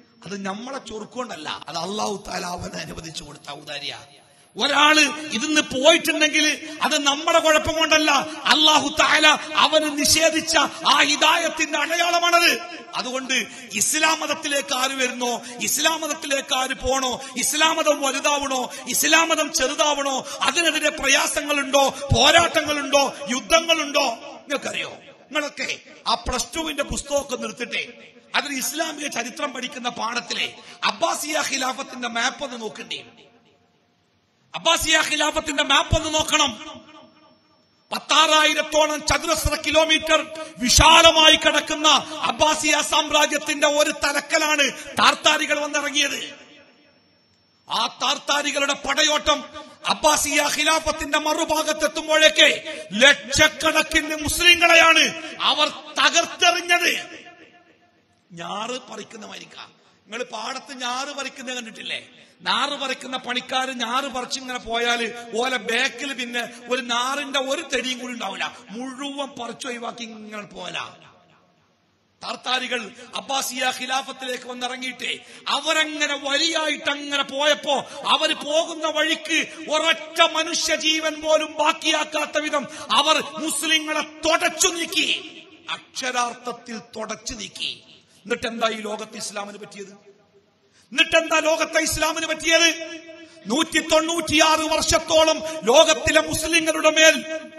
അത് നമ്മളെ ചൊറുക്കൊണ്ടല്ല അത് അള്ളാഹു താല അവൻ അനുവദിച്ചു കൊടുത്ത ഔദാര്യ ഒരാള് ഇതിന്ന് പോയിട്ടുണ്ടെങ്കിൽ അത് നമ്മുടെ കുഴപ്പം കൊണ്ടല്ല അള്ളാഹു താല അവന് നിഷേധിച്ച ആ ഹിദായത്തിന്റെ അടയാളമാണത് അതുകൊണ്ട് ഇസ്ലാം മതത്തിലേക്ക് ആര് വരുന്നോ ഇസ്ലാം മതത്തിലേക്ക് ആര് പോണോ ഇസ്ലാം മതം വലുതാവണോ ഇസ്ലാം മതം ചെറുതാവണോ അതിനെതിരെ പ്രയാസങ്ങളുണ്ടോ പോരാട്ടങ്ങളുണ്ടോ യുദ്ധങ്ങളുണ്ടോ നിങ്ങൾക്കറിയോ നിങ്ങളൊക്കെ ആ പ്ലസ് ടുവിന്റെ പുസ്തകമൊക്കെ നിർത്തിട്ടെ അതിൽ ഇസ്ലാമിക ചരിത്രം പഠിക്കുന്ന പാഠത്തിലെ അബ്ബാസിയ ഖിലാഫത്തിന്റെ മാപ്പ് ഒന്ന് നോക്കണ്ടേ അബ്ബാസിയ ഖിലാഫത്തിന്റെ മാപ്പ് ഒന്ന് നോക്കണം പത്താറായിരത്തോളം ചതുരശ്ര കിലോമീറ്റർ വിശാലമായി കിടക്കുന്ന അബ്ബാസിയ സാമ്രാജ്യത്തിന്റെ ഒരു തലക്കലാണ് താർത്താരികൾ വന്നിറങ്ങിയത് ആ താർത്താരികളുടെ പടയോട്ടം അബ്ബാസിയ ഖിലാഫത്തിന്റെ മറുഭാഗത്തെത്തുമ്പോഴേക്ക് ലക്ഷക്കണക്കിന് മുസ്ലിങ്ങളെയാണ് അവർ തകർത്തെറിഞ്ഞത് ഞാറ് പറിക്കുന്നമായിരിക്കാം നിങ്ങൾ പാടത്ത് ഞാറ് പറിക്കുന്നത് കണ്ടിട്ടില്ലേ നാറ് പറിക്കുന്ന പണിക്കാർ ഞാറ് പറിച്ചിങ്ങനെ പോയാൽ ഓലെ ബാക്കിൽ പിന്നെ ഒരു നാറിന്റെ ഒരു തെടിയും കൂടി ഉണ്ടാവില്ല മുഴുവൻ പറിച്ചു ഒഴിവാക്കി ഇങ്ങനെ പോലാ താർത്താരികൾ അബ്ബാസിയ ഖിലാഫത്തിലേക്ക് വന്നിറങ്ങിയിട്ട് അവരങ്ങനെ വരിയായിട്ട് അങ്ങനെ പോയപ്പോ അവര് പോകുന്ന വഴിക്ക് ഒരൊറ്റ മനുഷ്യ ജീവൻ പോലും ബാക്കിയാക്കാത്ത വിധം അവർ മുസ്ലിങ്ങളെ തുടച്ചു നീക്കി അക്ഷരാർത്ഥത്തിൽ തുടച്ചു നീക്കി എന്നിട്ട് എന്താ ഈ ലോകത്ത് ഇസ്ലാമിന് പറ്റിയത് എന്നിട്ട് എന്താ ലോകത്തെ ഇസ്ലാമിന് പറ്റിയത് നൂറ്റി തൊണ്ണൂറ്റിയാറ് വർഷത്തോളം ലോകത്തിലെ മുസ്ലിങ്ങളുടെ മേൽ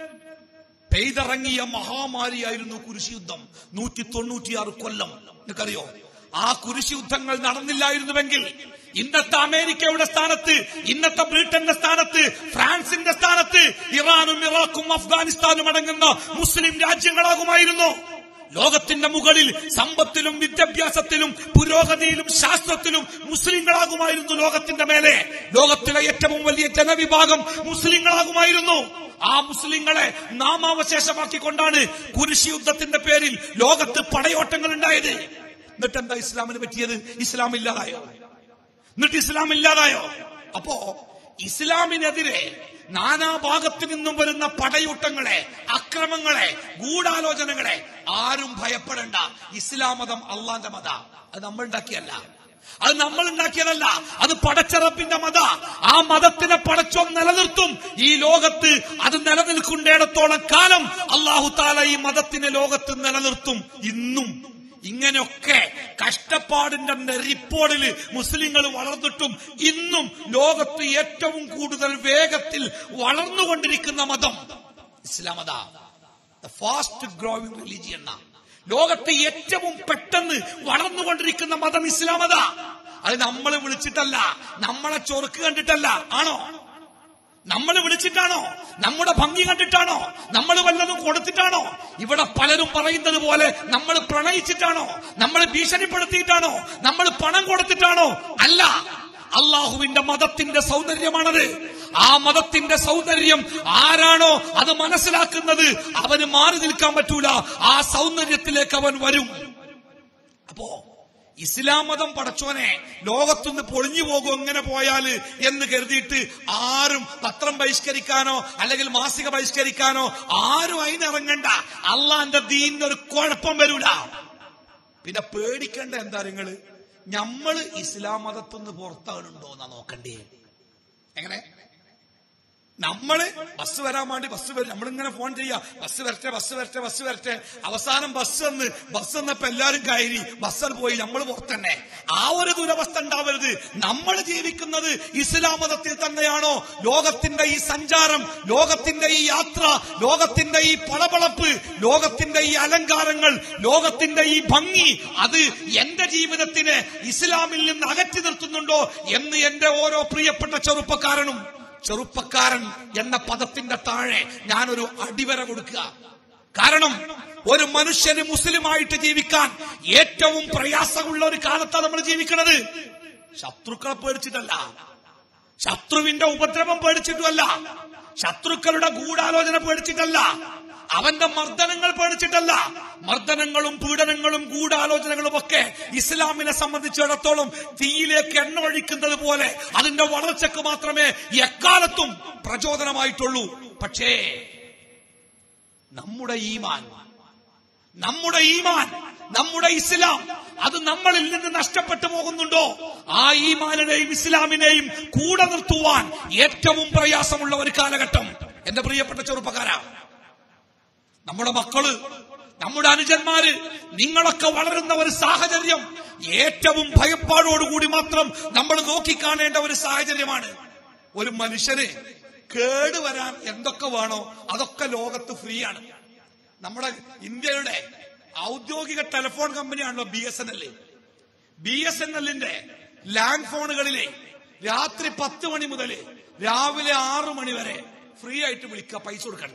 പെയ്തിറങ്ങിയ മഹാമാരിയായിരുന്നു കുരിശ് യുദ്ധം നൂറ്റി തൊണ്ണൂറ്റിയാറ് കൊല്ലം നിനക്കറിയോ ആ കുരിശ് യുദ്ധങ്ങൾ നടന്നില്ലായിരുന്നുവെങ്കിൽ ഇന്നത്തെ അമേരിക്കയുടെ സ്ഥാനത്ത് ഇന്നത്തെ ബ്രിട്ടന്റെ സ്ഥാനത്ത് ഫ്രാൻസിന്റെ സ്ഥാനത്ത് ഇറാനും ഇറാഖും അഫ്ഗാനിസ്ഥാനും അടങ്ങുന്ന മുസ്ലിം രാജ്യങ്ങളാകുമായിരുന്നു ലോകത്തിന്റെ മുകളിൽ സമ്പത്തിലും വിദ്യാഭ്യാസത്തിലും പുരോഗതിയിലും ശാസ്ത്രത്തിലും മുസ്ലിങ്ങളാകുമായിരുന്നു ലോകത്തിന്റെ മേലെ ലോകത്തിലെ ഏറ്റവും വലിയ ജനവിഭാഗം മുസ്ലിങ്ങളാകുമായിരുന്നു ആ മുസ്ലിങ്ങളെ നാമാവശേഷമാക്കിക്കൊണ്ടാണ് കുരിശ് യുദ്ധത്തിന്റെ പേരിൽ ലോകത്ത് പടയോട്ടങ്ങൾ ഉണ്ടായത് എന്നിട്ട് എന്താ ഇസ്ലാമിന് പറ്റിയത് ഇസ്ലാം ഇല്ലാതായോ എന്നിട്ട് ഇസ്ലാം ഇല്ലാതായോ അപ്പോ ഇസ്ലാമിനെതിരെ നാനാഭാഗത്തു നിന്നും വരുന്ന പടയൂട്ടങ്ങളെ അക്രമങ്ങളെ ഗൂഢാലോചനകളെ ആരും ഭയപ്പെടേണ്ട ഇസ്ലാം മതം അള്ളാന്റെ മത അത് നമ്മൾ ഉണ്ടാക്കിയല്ല അത് നമ്മൾ ഉണ്ടാക്കിയതല്ല അത് പടച്ചറപ്പിന്റെ മത ആ മതത്തിനെ പടച്ചോ നിലനിർത്തും ഈ ലോകത്ത് അത് നിലനിൽക്കേണ്ടിടത്തോളം കാലം അള്ളാഹു താല ഈ മതത്തിനെ ലോകത്ത് നിലനിർത്തും ഇന്നും ഇങ്ങനെയൊക്കെ കഷ്ടപ്പാടിന്റെ നെറിപ്പോടില് മുസ്ലിങ്ങൾ വളർന്നിട്ടും ഇന്നും ലോകത്ത് ഏറ്റവും കൂടുതൽ വേഗത്തിൽ വളർന്നുകൊണ്ടിരിക്കുന്ന മതം ഇസ്ലാം മത ഫാസ്റ്റ് ഗ്രോയിങ് റിലീജിയൻ ലോകത്ത് ഏറ്റവും പെട്ടെന്ന് വളർന്നുകൊണ്ടിരിക്കുന്ന മതം ഇസ്ലാം മത അത് നമ്മൾ വിളിച്ചിട്ടല്ല നമ്മളെ ചൊറുക്ക് കണ്ടിട്ടല്ല ആണോ നമ്മൾ വിളിച്ചിട്ടാണോ നമ്മുടെ ഭംഗി കണ്ടിട്ടാണോ നമ്മൾ വല്ലതും കൊടുത്തിട്ടാണോ ഇവിടെ പലരും പറയുന്നത് പോലെ നമ്മൾ പ്രണയിച്ചിട്ടാണോ നമ്മൾ ഭീഷണിപ്പെടുത്തിയിട്ടാണോ നമ്മൾ പണം കൊടുത്തിട്ടാണോ അല്ല അള്ളാഹുവിന്റെ മതത്തിന്റെ സൗന്ദര്യമാണത് ആ മതത്തിന്റെ സൗന്ദര്യം ആരാണോ അത് മനസ്സിലാക്കുന്നത് അവന് മാറി നിൽക്കാൻ പറ്റൂല ആ സൗന്ദര്യത്തിലേക്ക് അവൻ വരും അപ്പോ ഇസ്ലാം മതം പടച്ചോനെ ലോകത്തുനിന്ന് പൊളിഞ്ഞു പോകും എങ്ങനെ പോയാല് എന്ന് കരുതിയിട്ട് ആരും പത്രം ബഹിഷ്കരിക്കാനോ അല്ലെങ്കിൽ മാസിക ബഹിഷ്കരിക്കാനോ ആരും അതിനിറങ്ങണ്ട അള്ളാന്റെ ദീനൊരു കുഴപ്പം വരൂല പിന്നെ പേടിക്കേണ്ട എന്താ നിങ്ങള് ഞമ്മള് ഇസ്ലാം മതത്തുനിന്ന് പുറത്താകുന്നുണ്ടോ എന്നാ നോക്കണ്ടേ എങ്ങനെ നമ്മള് ബസ് വരാൻ വേണ്ടി ബസ് വരും നമ്മളിങ്ങനെ ഫോൺ ചെയ്യാ ബസ് വരട്ടെ ബസ് വരട്ടെ ബസ് വരട്ടെ അവസാനം ബസ് വന്ന് ബസ് വന്നപ്പോ എല്ലാരും കയറി ബസ്സിൽ പോയി നമ്മൾ പുറത്തന്നെ ആ ഒരു ദുരവസ്ഥ ഉണ്ടാവരുത് നമ്മൾ ജീവിക്കുന്നത് ഇസ്ലാം മതത്തിൽ തന്നെയാണോ ലോകത്തിന്റെ ഈ സഞ്ചാരം ലോകത്തിന്റെ ഈ യാത്ര ലോകത്തിന്റെ ഈ പളപളപ്പ് ലോകത്തിന്റെ ഈ അലങ്കാരങ്ങൾ ലോകത്തിന്റെ ഈ ഭംഗി അത് എന്റെ ജീവിതത്തിനെ ഇസ്ലാമിൽ നിന്ന് അകറ്റി നിർത്തുന്നുണ്ടോ എന്ന് എന്റെ ഓരോ പ്രിയപ്പെട്ട ചെറുപ്പക്കാരനും ചെറുപ്പക്കാരൻ എന്ന പദത്തിന്റെ താഴെ ഞാനൊരു അടിവര കൊടുക്കുക കാരണം ഒരു മനുഷ്യന് മുസ്ലിമായിട്ട് ജീവിക്കാൻ ഏറ്റവും പ്രയാസമുള്ള ഒരു കാലത്താണ് നമ്മൾ ജീവിക്കുന്നത് ശത്രുക്കളെ പേടിച്ചിട്ടല്ല ശത്രുവിന്റെ ഉപദ്രവം പേടിച്ചിട്ടുമല്ല ശത്രുക്കളുടെ ഗൂഢാലോചന പേടിച്ചിട്ടല്ല അവന്റെ മർദ്ദനങ്ങൾ പേടിച്ചിട്ടല്ല മർദ്ദനങ്ങളും പീഡനങ്ങളും ഗൂഢാലോചനകളും ഒക്കെ ഇസ്ലാമിനെ സംബന്ധിച്ചിടത്തോളം തീയിലേക്ക് എണ്ണ ഒഴിക്കുന്നത് പോലെ അതിന്റെ വളർച്ചയ്ക്ക് മാത്രമേ എക്കാലത്തും പ്രചോദനമായിട്ടുള്ളൂ പക്ഷേ നമ്മുടെ ഈമാൻ നമ്മുടെ ഈമാൻ നമ്മുടെ ഇസ്ലാം അത് നമ്മളിൽ നിന്ന് നഷ്ടപ്പെട്ടു പോകുന്നുണ്ടോ ആ ഈമാനിനെയും ഇസ്ലാമിനെയും കൂടെ നിർത്തുവാൻ ഏറ്റവും പ്രയാസമുള്ള ഒരു കാലഘട്ടം എന്റെ പ്രിയപ്പെട്ട ചെറുപ്പക്കാരാ നമ്മുടെ മക്കള് നമ്മുടെ അനുജന്മാര് നിങ്ങളൊക്കെ വളരുന്ന ഒരു സാഹചര്യം ഏറ്റവും ഭയപ്പാടോടുകൂടി മാത്രം നമ്മൾ നോക്കിക്കാണേണ്ട ഒരു സാഹചര്യമാണ് ഒരു മനുഷ്യന് കേടുവരാൻ എന്തൊക്കെ വേണോ അതൊക്കെ ലോകത്ത് ഫ്രീ ആണ് നമ്മുടെ ഇന്ത്യയുടെ ഔദ്യോഗിക ടെലിഫോൺ കമ്പനിയാണല്ലോ B S N L B S N എല്ലിന്റെ ലാൻഡ് ഫോണുകളിലെ രാത്രി പത്ത് മണി മുതൽ രാവിലെ ആറു മണി വരെ ഫ്രീ ആയിട്ട് വിളിക്കുക പൈസ കൊടുക്കണ്ട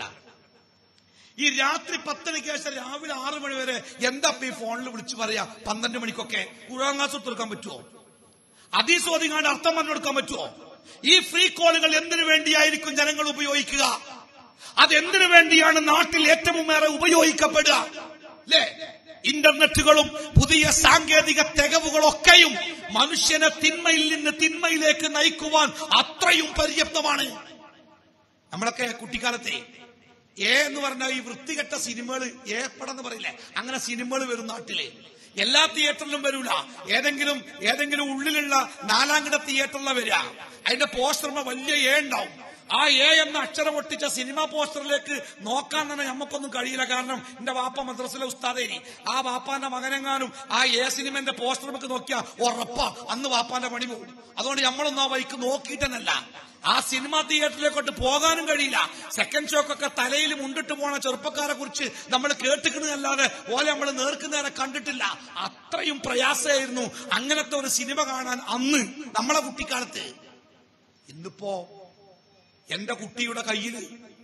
ഈ രാത്രി പത്തണിക്ക് ശേഷം രാവിലെ ആറു മണി വരെ എന്താ ഇപ്പൊ ഈ ഫോണിൽ വിളിച്ചു പറയാ പന്ത്രണ്ട് മണിക്കൊക്കെ കുഴാങ്ങാസ് തീർക്കാൻ പറ്റുമോ അതീസ്വാദിങ്ങാണ്ട് അർത്ഥം പറഞ്ഞു കൊടുക്കാൻ പറ്റുമോ ഈ ഫ്രീ കോളുകൾ എന്തിനു വേണ്ടിയായിരിക്കും ജനങ്ങൾ ഉപയോഗിക്കുക അതെന്തിനു വേണ്ടിയാണ് നാട്ടിൽ ഏറ്റവും ഏറെ ഉപയോഗിക്കപ്പെടുക അല്ലേ ഇന്റർനെറ്റുകളും പുതിയ സാങ്കേതിക തികവുകളൊക്കെയും മനുഷ്യനെ തിന്മയിൽ നിന്ന് തിന്മയിലേക്ക് നയിക്കുവാൻ അത്രയും പര്യാപ്തമാണ് നമ്മളൊക്കെ കുട്ടിക്കാലത്തെ എ എന്ന് പറഞ്ഞാൽ ഈ വൃത്തികെട്ട സിനിമകൾ ഏ പടം എന്ന് പറയില്ലേ അങ്ങനെ സിനിമകൾ വരും നാട്ടില് എല്ലാ തിയേറ്ററിലും വരൂല ഏതെങ്കിലും ഏതെങ്കിലും ഉള്ളിലുള്ള നാലാംകിട തിയേറ്ററിലെ വരിക അതിന്റെ പോസ്റ്ററിന് വലിയ എ ഉണ്ടാവും ആ എ എന്ന അക്ഷരം ഒട്ടിച്ച സിനിമ പോസ്റ്ററിലേക്ക് നോക്കാൻ തന്നെ നമുക്കൊന്നും കഴിയില്ല കാരണം എന്റെ വാപ്പ മദ്രസിലെ ഉസ്താദേരി ആ വാപ്പാന്റെ മകനെങ്ങാനും ആ എ സിനിമന്റെ പോസ്റ്റർ നമുക്ക് നോക്കിയാ ഉറപ്പാ അന്ന് വാപ്പാന്റെ പണി പോകും അതുകൊണ്ട് നമ്മളൊന്നും ആ വഴിക്ക് നോക്കിയിട്ടെന്നല്ല ആ സിനിമ തിയേറ്ററിലേക്കോട്ട് പോകാനും കഴിയില്ല സെക്കൻഡ് ഷോക്കൊക്കെ തലയിൽ മുണ്ടിട്ട് പോണ ചെറുപ്പക്കാരെ കുറിച്ച് നമ്മൾ കേട്ടിക്കുന്നതല്ലാതെ ഓലെ നമ്മൾ നേർക്കുന്നേരെ കണ്ടിട്ടില്ല അത്രയും പ്രയാസമായിരുന്നു അങ്ങനത്തെ ഒരു സിനിമ കാണാൻ അന്ന് നമ്മളെ കുട്ടിക്കാലത്ത് ഇന്നിപ്പോ എന്റെ കുട്ടിയുടെ കയ്യില്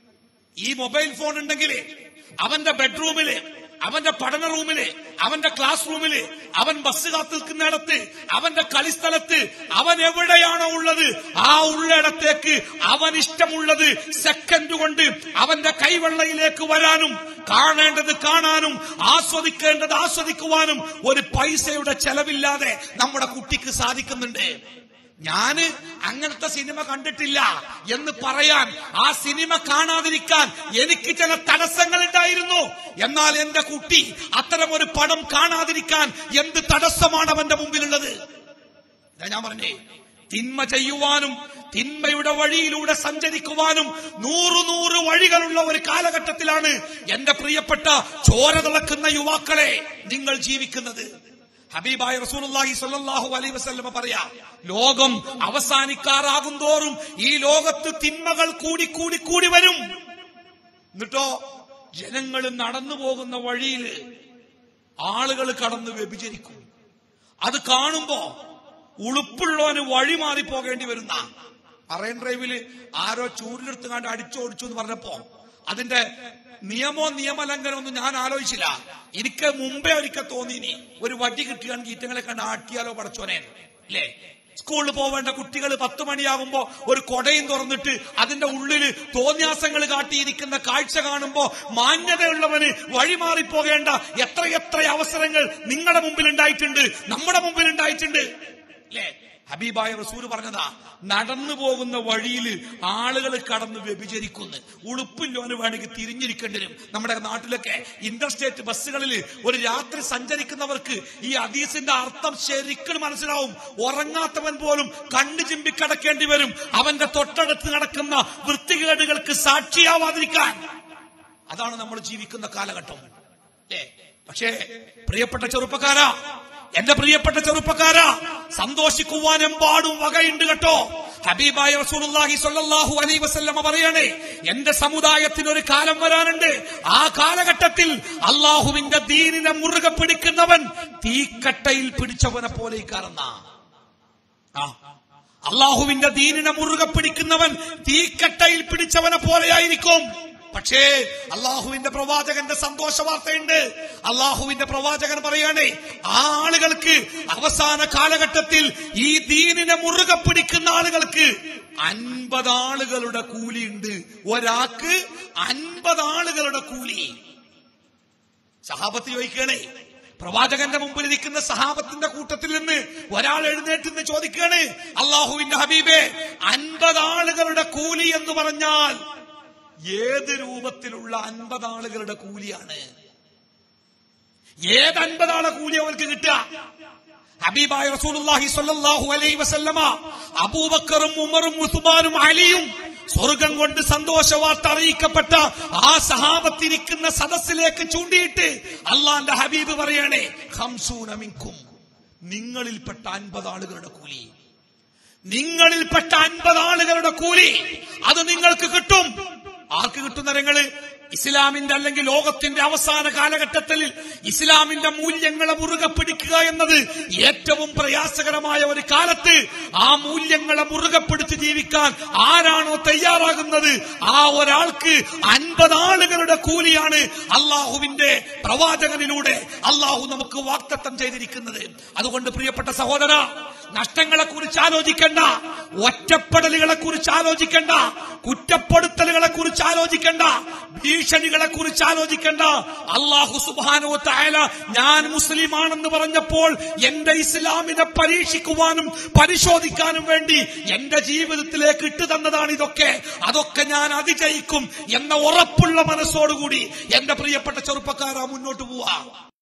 ഈ മൊബൈൽ ഫോൺ ഉണ്ടെങ്കിൽ അവന്റെ ബെഡ്റൂമില് അവന്റെ പഠന റൂമില് അവന്റെ ക്ലാസ് റൂമില് അവൻ ബസ് കാത്തു നിൽക്കുന്നിടത്ത് അവന്റെ കളിസ്ഥലത്ത് അവൻ എവിടെയാണോ ഉള്ളത് ആ ഉള്ളിടത്തേക്ക് അവൻ ഇഷ്ടമുള്ളത് സെക്കൻഡ് കൊണ്ട് അവന്റെ കൈവെള്ളയിലേക്ക് വരാനും കാണേണ്ടത് കാണാനും ആസ്വദിക്കേണ്ടത് ആസ്വദിക്കുവാനും ഒരു പൈസയുടെ ചെലവില്ലാതെ നമ്മുടെ കുട്ടിക്ക് സാധിക്കുന്നുണ്ട് ഞാന് അങ്ങനത്തെ സിനിമ കണ്ടിട്ടില്ല എന്ന് പറയാൻ ആ സിനിമ കാണാതിരിക്കാൻ എനിക്ക് ചില തടസ്സങ്ങൾ ഉണ്ടായിരുന്നു എന്നാൽ എന്റെ കുട്ടി അത്തരം ഒരു പടം കാണാതിരിക്കാൻ എന്ത് തടസ്സമാണ് അവന്റെ മുമ്പിലുള്ളത് ഇതാ ഞാൻ പറഞ്ഞേ തിന്മ ചെയ്യുവാനും തിന്മയുടെ വഴിയിലൂടെ സഞ്ചരിക്കുവാനും നൂറു നൂറ് വഴികളുള്ള ഒരു കാലഘട്ടത്തിലാണ് എന്റെ പ്രിയപ്പെട്ട ചോര തിളക്കുന്ന യുവാക്കളെ നിങ്ങൾ ജീവിക്കുന്നത് ഹബീബായ റസൂലുള്ളാഹി സ്വല്ലല്ലാഹു അലൈഹി വസല്ലമ പറയാ ലോകം അവസാനിക്കാറാകും തോറും ഈ ലോകത്ത് തിന്മകൾ കൂടി കൂടി കൂടി വരും എന്നിട്ടോ ജനങ്ങൾ നടന്നു പോകുന്ന വഴിയിൽ ആളുകൾ കടന്ന് വ്യഭിചരിക്കും അത് കാണുമ്പോ ഉളുപ്പുള്ളവന് വഴി മാറി പോകേണ്ടി വരുന്ന അറേൻ ഡ്രൈവില് ആരോ ചൂരിലെടുത്ത് കണ്ട് അടിച്ചോടിച്ചു എന്ന് പറഞ്ഞപ്പോ അതിന്റെ നിയമോ നിയമലംഘനം ഒന്നും ഞാൻ ആലോചിച്ചില്ല എനിക്ക് മുമ്പേ ഒരിക്കൽ തോന്നിനി ഒരു വടി കിട്ടുകയാണെങ്കിൽ ഈറ്റങ്ങളെ കണ്ട് ആട്ടിയാലോ പടച്ചോനെ അല്ലേ സ്കൂളിൽ പോവേണ്ട കുട്ടികൾ പത്ത് മണിയാകുമ്പോ ഒരു കൊടയും തുറന്നിട്ട് അതിന്റെ ഉള്ളിൽ തോന്യാസങ്ങൾ കാട്ടിയിരിക്കുന്ന കാഴ്ച കാണുമ്പോ മാന്യതയുള്ളവന് വഴിമാറിപ്പോകേണ്ട എത്രയെത്ര അവസരങ്ങൾ നിങ്ങളുടെ മുമ്പിൽ ഉണ്ടായിട്ടുണ്ട് നമ്മുടെ മുമ്പിൽ ഉണ്ടായിട്ടുണ്ട് അല്ലേ ഹബീബായ റസൂൽ പറഞ്ഞതാ നടന്നു പോകുന്ന വഴിയിൽ ആളുകൾ കടന്ന് വ്യഭിചരിക്കുന്നു ഉളുപ്പില്ലോന് വേണമെങ്കിൽ തിരിഞ്ഞിരിക്കേണ്ടി വരും നമ്മുടെ നാട്ടിലൊക്കെ ഇന്റർസ്റ്റേറ്റ് ബസ്സുകളിൽ ഒരു രാത്രി സഞ്ചരിക്കുന്നവർക്ക് ഈ അദീസിന്റെ അർത്ഥം ശരിക്കും മനസ്സിലാവും ഉറങ്ങാത്തവൻ പോലും കണ്ണു ചിമ്പി കിടക്കേണ്ടി വരും അവന്റെ തൊട്ടടുത്ത് നടക്കുന്ന വൃത്തികേടുകൾക്ക് സാക്ഷിയാവാതിരിക്കാൻ അതാണ് നമ്മൾ ജീവിക്കുന്ന കാലഘട്ടം അല്ലേ പക്ഷേ പ്രിയപ്പെട്ട ചെറുപ്പക്കാരാ എന്റെ പ്രിയപ്പെട്ട ചെറുപ്പക്കാരാ സന്തോഷിക്കുവാൻ എമ്പാടും വകയുണ്ട് കേട്ടോ ഹബീബായ റസൂലുള്ളാഹി സ്വല്ലല്ലാഹു അലൈഹി വസല്ലമ പറയണേ എന്റെ സമുദായത്തിന് ഒരു കാലം വരാനുണ്ട് ആ കാലഘട്ടത്തിൽ അള്ളാഹുവിന്റെ ദീനിനെ മുറുകെ പിടിക്കുന്നവൻ തീക്കട്ടയിൽ പിടിച്ചവനെ പോലെ കാരണ ആ അള്ളാഹുവിന്റെ ദീനിനെ മുറുകെ പിടിക്കുന്നവൻ തീക്കട്ടയിൽ പിടിച്ചവനെ പോലെയായിരിക്കും പക്ഷേ അള്ളാഹുവിന്റെ പ്രവാചകന്റെ സന്തോഷ വാർത്തയുണ്ട് അള്ളാഹുവിന്റെ പ്രവാചകൻ പറയാണ് ആ ആളുകൾക്ക് അവസാന കാലഘട്ടത്തിൽ ഈ ദീനിനെ മുറുകെ പിടിക്കുന്ന ആളുകൾക്ക് അൻപത് ആളുകളുടെ കൂലിയുണ്ട് ഒരാൾക്ക് അൻപത് ആളുകളുടെ കൂലി സഹാബത്ത് ചോദിക്കണേ പ്രവാചകന്റെ മുമ്പിൽ ഇരിക്കുന്ന സഹാബത്തിന്റെ കൂട്ടത്തിൽ നിന്ന് ഒരാൾ എഴുന്നേറ്റ് നിന്ന് ചോദിക്കുകയാണ് അള്ളാഹുവിന്റെ ഹബീബെ അൻപത് ആളുകളുടെ കൂലി എന്ന് പറഞ്ഞാൽ ഏത് രൂപത്തിലുള്ള അൻപത് ആളുകളുടെ കൂലിയാണ് ഏത് അൻപതാണ് കൂലി അവർക്ക് കിട്ടുക ഹബീബായ റസൂലുള്ളാഹി സ്വല്ലല്ലാഹു അലൈഹി വസല്ലമ അബൂബക്കറും ഉമറും ഉസ്മാനും അലിയും സ്വർഗം കൊണ്ട് സന്തോഷവാർത്ത അറിയിക്കപ്പെട്ട ആ സഹാബത്തിരിക്കുന്ന സദസ്സിലേക്ക് ചൂണ്ടിയിട്ട് അള്ളാന്റെ ഹബീബ് പറയണേ ഹംസൂന മിൻകും നിങ്ങളിൽപ്പെട്ട അൻപത് ആളുകളുടെ കൂലി നിങ്ങളിൽപ്പെട്ട അൻപത് ആളുകളുടെ കൂലി അത് നിങ്ങൾക്ക് കിട്ടും ആർക്ക് കിട്ടുന്ന നിങ്ങള് ഇസ്ലാമിന്റെ അല്ലെങ്കിൽ ലോകത്തിന്റെ അവസാന കാലഘട്ടത്തിൽ ഇസ്ലാമിന്റെ മൂല്യങ്ങളെ മുറുകെ പിടിക്കുക എന്നത് ഏറ്റവും പ്രയാസകരമായ ഒരു കാലത്ത് ആ മൂല്യങ്ങളെ മുറുകെ പിടിച്ച് ജീവിക്കാൻ ആരാണോ തയ്യാറാകുന്നത് ആ ഒരാൾക്ക് അൻപത് ആളുകളുടെ കൂലിയാണ് അള്ളാഹുവിന്റെ പ്രവാചകനിലൂടെ അള്ളാഹു നമുക്ക് വാക്തത്വം ചെയ്തിരിക്കുന്നത് അതുകൊണ്ട് പ്രിയപ്പെട്ട സഹോദര നഷ്ടങ്ങളെ കുറിച്ച് ആലോചിക്കണ്ട ഒറ്റപ്പെടലുകളെ കുറിച്ച് ആലോചിക്കണ്ട കുറ്റപ്പെടുത്തലുകളെ കുറിച്ച് ആലോചിക്കണ്ട ഭീഷണികളെ കുറിച്ച് ആലോചിക്കണ്ട അള്ളാഹു സുബാനോ തായാല ഞാൻ മുസ്ലിമാണെന്ന് പറഞ്ഞപ്പോൾ എന്റെ ഇസ്ലാമിനെ പരീക്ഷിക്കുവാനും പരിശോധിക്കാനും വേണ്ടി എന്റെ ജീവിതത്തിലേക്ക് ഇട്ടു തന്നതാണ് ഇതൊക്കെ അതൊക്കെ ഞാൻ അതിജയിക്കും എന്ന ഉറപ്പുള്ള മനസ്സോടുകൂടി എന്റെ പ്രിയപ്പെട്ട ചെറുപ്പക്കാരാ മുന്നോട്ട് പോവാ